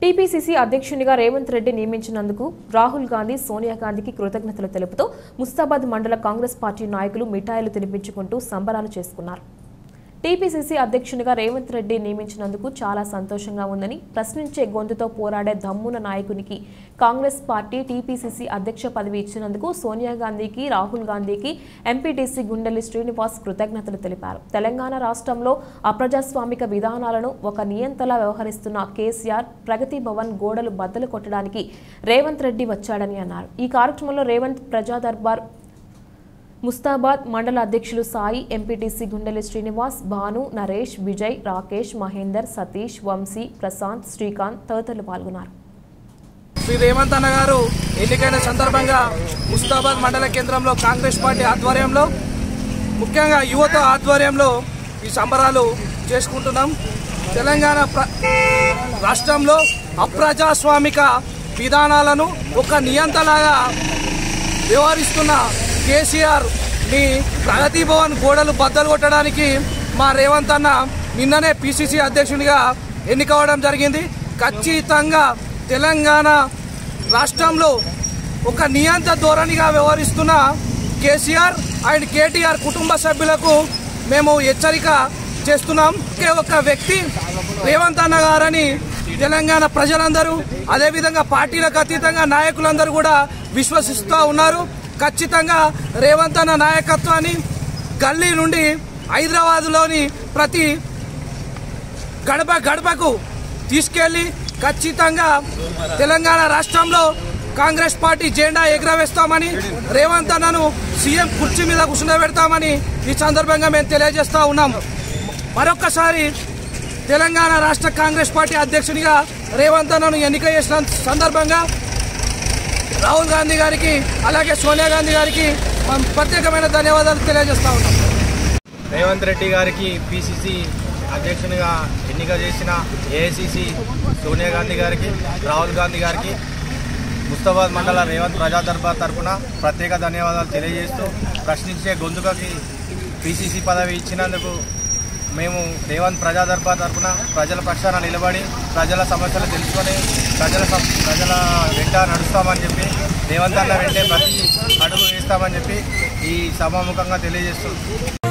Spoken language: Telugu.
టీపీసీసీ అధ్యక్షునిగా రేవంత్ రెడ్డి నియమించినందుకు రాహుల్ గాంధీ సోనియా గాంధీకి కృతజ్ఞతలు తెలుపుతూ ముస్తాబాద్ మండల కాంగ్రెస్ పార్టీ నాయకులు మిఠాయిలు తినిపించుకుంటూ సంబరాలు చేసుకున్నారు టీపీసీసీ అధ్యక్షునిగా రేవంత్ రెడ్డి నియమించినందుకు చాలా సంతోషంగా ఉందని ప్రశ్నించే గొంతుతో పోరాడే దమ్మున నాయకునికి కాంగ్రెస్ పార్టీ టీపీసీసీ అధ్యక్ష పదవి ఇచ్చినందుకు సోనియా గాంధీకి రాహుల్ గాంధీకి ఎంపీటీసీ గుండెల్లి శ్రీనివాస్ కృతజ్ఞతలు తెలిపారు తెలంగాణ రాష్ట్రంలో అప్రజాస్వామిక విధానాలను ఒక నియంతలా వ్యవహరిస్తున్న కేసీఆర్ ప్రగతి భవన్ గోడలు బద్దలు కొట్టడానికి రేవంత్ రెడ్డి వచ్చాడని అన్నారు ఈ కార్యక్రమంలో రేవంత్ ప్రజా దర్బార్ ముస్తాబాద్ మండల అధ్యక్షులు సాయి ఎంపీటీసీ గుండెలి శ్రీనివాస్ భాను నరేష్ విజయ్ రాకేష్ మహేందర్ సతీష్ వంశీ ప్రశాంత్ శ్రీకాంత్ తదితరులు పాల్గొన్నారు శ్రీ రేవంత్ అన్న గారు ఎన్నికైన సందర్భంగా ముస్తాబాద్ మండల కేంద్రంలో కాంగ్రెస్ పార్టీ ఆధ్వర్యంలో ముఖ్యంగా యువత ఆధ్వర్యంలో ఈ సంబరాలు చేసుకుంటున్నాం తెలంగాణ ప్ర- రాష్ట్రంలో అప్రజాస్వామిక విధానాలను ఒక నియంతలాగా వ్యవహరిస్తున్న కేసీఆర్ ని ప్రగతి భవన్ గోడలు బద్దలు కొట్టడానికి మా రేవంత్ అన్న నిన్ననే పిసిసి అధ్యక్షునిగా ఎన్నికవడం జరిగింది ఖచ్చితంగా తెలంగాణ రాష్ట్రంలో ఒక నియంత ధోరణిగా వ్యవహరిస్తున్న కేసీఆర్ అండ్ కేటీఆర్ కుటుంబ సభ్యులకు మేము హెచ్చరిక చేస్తున్నాం ఒకే ఒక వ్యక్తి రేవంత్ అన్న గారని తెలంగాణ ప్రజలందరూ అదేవిధంగా పార్టీలకు అతీతంగా నాయకులందరూ కూడా విశ్వసిస్తూ ఉన్నారు ఖచ్చితంగా రేవంత్ అన్న నాయకత్వాన్ని గల్లీ నుండి హైదరాబాద్లోని ప్రతి గడప గడపకు తీసుకెళ్లి ఖచ్చితంగా తెలంగాణ రాష్ట్రంలో కాంగ్రెస్ పార్టీ జెండా ఎగురవేస్తామని రేవంత్ అన్నను సీఎం కుర్చీ మీద కూర్చుండబెడతామని ఈ సందర్భంగా మేము తెలియజేస్తా ఉన్నాం మరొక్కసారి తెలంగాణ రాష్ట్ర కాంగ్రెస్ పార్టీ అధ్యక్షునిగా రేవంత్ అన్నను ఎన్నిక చేసిన సందర్భంగా రాహుల్ గాంధీ గారికి అలాగే సోనియా గాంధీ గారికి మనం ప్రత్యేకమైన ధన్యవాదాలు తెలియజేస్తా ఉన్నాం రేవంత్ రెడ్డి గారికి పిసిసి అధ్యక్షునిగా ఎన్నిక చేసిన ఏఐసిసి సోనియా గాంధీ గారికి రాహుల్ గాంధీ గారికి ముస్తాబాద్ మండల రేవంత్ ప్రజా దర్బార్ తరఫున ప్రత్యేక ధన్యవాదాలు తెలియజేస్తూ ప్రశ్నించే గొంతుకకి పిసిసి పదవి ఇచ్చినందుకు మేము రేవంత్ ప్రజా దర్బార్ తరఫున ప్రజల పక్షాన నిలబడి ప్రజల సమస్యలు తెలుసుకొని ప్రజల సం- ప్రజల వెంట నడుస్తామని చెప్పి రేవంత్ అన్న వెంటే ప్రతి అడుగు వేస్తామని చెప్పి ఈ సభాముఖంగా తెలియజేస్తూ